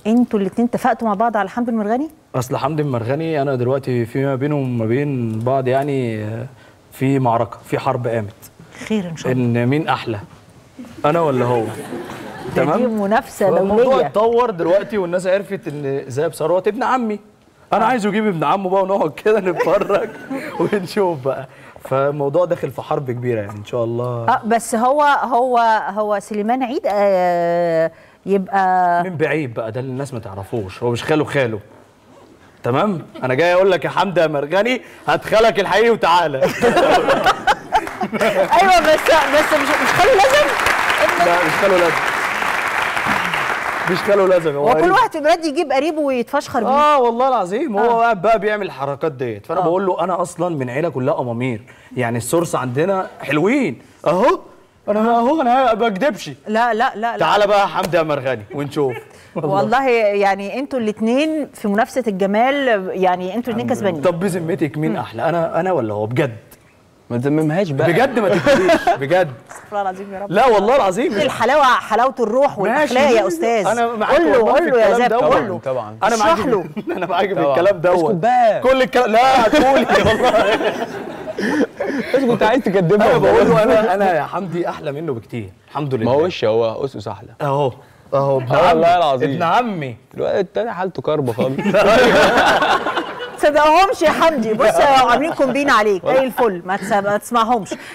انتوا الاثنين اتفقتوا مع بعض على حمد المرغني اصل حمدي المرغني انا دلوقتي في ما بينه وما بين بعض يعني آه، في معركه في حرب قامت خير ان شاء الله ان مين احلى انا ولا هو ده دي منافسه الموضوع دوليه اتطور دلوقتي والناس عرفت ان زياب ثروت ابن عمي انا عايزه يجيب ابن عمه بقى ونقعد كده نتفرج ونشوف بقى فالموضوع داخل في حرب كبيره يعني ان شاء الله اه بس هو هو هو سليمان عيد آه يبقى من بعيد بقى ده اللي الناس ما تعرفوش هو مش خاله خاله تمام انا جاي اقول لك يا حمدي يا مرغني هات خالك الحقيقي وتعالى ايوه بس بس مش مش خلي لازم لا مش خاله لازم مش خاله لازم هو هو كل قريب. واحد دلوقتي يجيب قريبه ويتفشخر بيه اه والله العظيم هو آه. قاعد بقى بيعمل الحركات ديت فانا آه. بقول له انا اصلا من عيله كلها امامير يعني السورس عندنا حلوين اهو انا اهو انا ما بكدبش لا لا لا لا تعالى بقى يا حمدي يا مرغني ونشوف والله يعني انتوا الاثنين في منافسه الجمال يعني انتوا الاثنين كسبانين طب بذمتك مين احلى انا انا ولا هو بجد ما تذممهاش بقى بجد ما تكذبيش بجد استغفر الله العظيم يا رب لا والله العظيم الحلاوه حلاوه الروح والاخلاق ماشي. يا استاذ انا معاك قول له والله قول في له يا الكلام زاب دوت. قول له طبعا انا معاك اشرح له. انا معاك في طبعا. الكلام دوت اسكت بقى. كل الكلام لا هتقولي والله بس كنت عايز تكدبها انا بقول له انا انا يا حمدي احلى منه بكتير الحمد لله ما هو وش هو اسس احلى اهو اهو ابن آه والله عمي. العظيم. ابن عمي الواد التاني حالته كربه خالص تصدقهمش يا حمدي بص عاملين كومبين عليك زي الفل ما تس- ما تسمعهمش